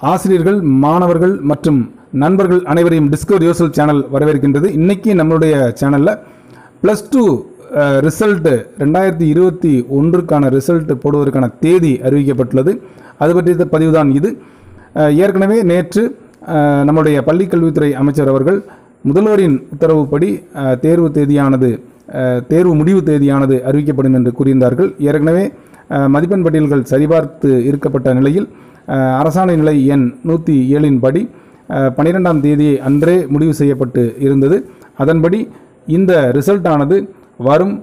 ஆசிரியர்கள் மாணவர்கள் மற்றும் நண்பர்கள் அனைவரையும் டிஸ்கவர் யோசல் சேனல் வரவேற்கின்றது இன்னைக்கு நம்மளுடைய சேனலில் ப்ளஸ் டூ ரிசல்ட்டு ரெண்டாயிரத்தி இருபத்தி ஒன்றுக்கான ரிசல்ட் போடுவதற்கான தேதி அறிவிக்கப்பட்டுள்ளது அது பற்றிய பதிவு தான் இது அஹ், ஏற்கனவே நேற்று அஹ், நம்முடைய பள்ளிக் கல்வித்துறை அமைச்சர் அவர்கள் முதல்வரின் உத்தரவுப்படி அஹ், தேர்வு தேதியானது அஹ், தேர்வு முடிவு தேதியானது அறிவிக்கப்படும் என்று கூறியிருந்தார்கள் ஏற்கனவே அஹ், மதிப்பெண் பட்டியல்கள் சரிபார்த்து இருக்கப்பட்ட நிலையில் அஹ், அரசாணை நிலை எண் நூற்றி ஏழின் படி பன்னிரெண்டாம் தேதி அன்றே முடிவு செய்யப்பட்டு இருந்தது அதன்படி இந்த ரிசல்ட் ஆனது வரும்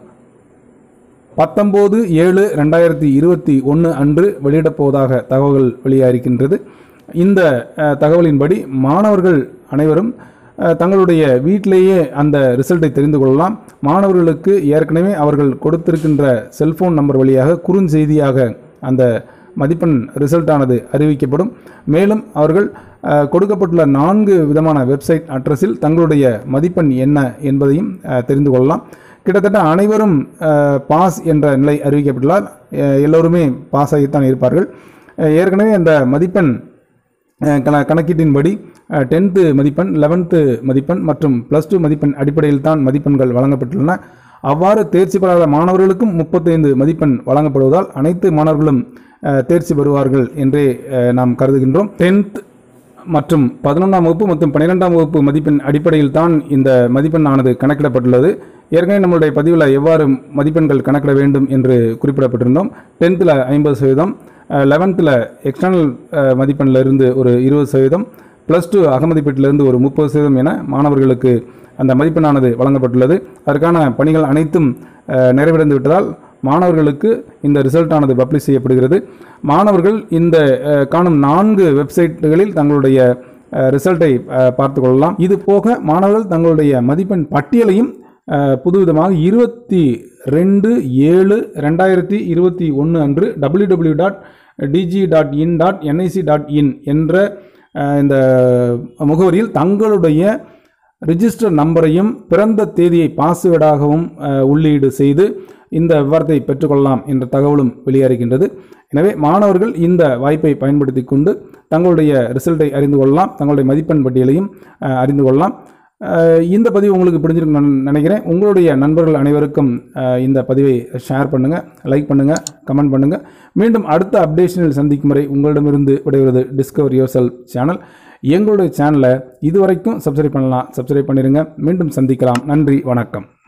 பத்தொம்போது ஏழு ரெண்டாயிரத்தி இருபத்தி ஒன்று அன்று வெளியிடப் போவதாக தகவல்கள் வெளியாகிருக்கின்றது இந்த அஹ், தகவலின்படி மாணவர்கள் அனைவரும் அஹ், தங்களுடைய வீட்டிலேயே அந்த ரிசல்ட்டை தெரிந்து கொள்ளலாம் மாணவர்களுக்கு ஏற்கனவே அவர்கள் கொடுத்திருக்கின்ற செல்போன் நம்பர் வழியாக குறுஞ்செய்தியாக அந்த மதிப்பெண் ரிசல்ட்டானது அறிவிக்கப்படும் மேலும் அவர்கள் அஹ், கொடுக்கப்பட்டுள்ள நான்கு விதமான வெப்சைட் அட்ரஸில் தங்களுடைய மதிப்பெண் என்ன என்பதையும் அஹ், தெரிந்து கொள்ளலாம் கிட்டத்தட்ட அனைவரும் பாஸ் என்ற நிலை அறிவிக்கப்பட்டுள்ளார் அஹ், எல்லோருமே பாஸ் ஆகித்தான் இருப்பார்கள் அஹ், ஏற்கனவே அந்த மதிப்பெண் அஹ், கண கணக்கீட்டின்படி டென்த்து மதிப்பெண் லெவன்த்து மதிப்பெண் மற்றும் ப்ளஸ் டூ மதிப்பெண் அடிப்படையில் தான் மதிப்பெண்கள் வழங்கப்பட்டுள்ளன அவ்வாறு தேர்ச்சி பெறாத மாணவர்களுக்கும் முப்பத்தைந்து மதிப்பெண் வழங்கப்படுவதால் அனைத்து மாணவர்களும் அஹ், தேர்ச்சி பெறுவார்கள் என்றே அஹ், நாம் கருதுகின்றோம் டென்த் மற்றும் பதினொன்றாம் வகுப்பு மற்றும் பன்னிரெண்டாம் வகுப்பு மதிப்பெண் அடிப்படையில் தான் இந்த மதிப்பெண் ஆனது கணக்கிடப்பட்டுள்ளது ஏற்கனவே நம்மளுடைய பதிவில் எவ்வாறு மதிப்பெண்கள் கணக்கிட வேண்டும் என்று குறிப்பிடப்பட்டிருந்தோம் டென்த்தில் ஐம்பது சதவீதம் லெவன்த்தில் எக்ஸ்டர்னல் மதிப்பெண்ணில் இருந்து ஒரு இருபது சதவீதம் ப்ளஸ் டூ அகமதிப்பீட்டிலிருந்து ஒரு முப்பது சதவீதம் என மாணவர்களுக்கு அந்த மதிப்பெண்ணானது வழங்கப்பட்டுள்ளது அதற்கான பணிகள் அனைத்தும் அஹ், நிறைவடைந்து விட்டதால் மாணவர்களுக்கு இந்த ரிசல்ட் ஆனது பப்ளிஷ் செய்யப்படுகிறது மாணவர்கள் இந்த அஹ், காணும் நான்கு வெப்சைட்டுகளில் தங்களுடைய அஹ், ரிசல்ட்டை அஹ், பார்த்து கொள்ளலாம் இது போக மாணவர்கள் தங்களுடைய மதிப்பெண் பட்டியலையும் அஹ், புதுவிதமாக இருபத்தி ரெண்டு ஏழு ரெண்டாயிரத்தி இருபத்தி ஒன்று அன்று W W dot DG dot in dot NIC dot in என்ற அஹ், இந்த முகவரியில் தங்களுடைய ரிஜிஸ்டர் நம்பரையும் பிறந்த தேதியை பாஸ்வேர்டாகவும் அஹ், உள்ளீடு செய்து இந்த விவரத்தை பெற்றுக்கொள்ளலாம் என்ற தகவலும் வெளியாகின்றது எனவே மாணவர்கள் இந்த வாய்ப்பை பயன்படுத்தி கொண்டு தங்களுடைய ரிசல்ட்டை அறிந்து கொள்ளலாம் தங்களுடைய மதிப்பெண் பட்டியலையும் அஹ், அறிந்து கொள்ளலாம் அஹ், இந்த பதிவு உங்களுக்கு பிடிச்சிருக்கு நான் நினைக்கிறேன் உங்களுடைய நண்பர்கள் அனைவருக்கும் அஹ், இந்த பதிவை ஷேர் பண்ணுங்கள் லைக் பண்ணுங்கள் கமெண்ட் பண்ணுங்கள் மீண்டும் அடுத்த அப்டேஷனில் சந்திக்கும் வரை உங்களிடமிருந்து விடைபெறுவது டிஸ்கவர் யோர் செல்ஃப் சேனல் எங்களுடைய சேனலை இதுவரைக்கும் சப்ஸ்கிரைப் பண்ணலாம் சப்ஸ்கிரைப் பண்ணிடுங்க மீண்டும் சந்திக்கலாம் நன்றி வணக்கம்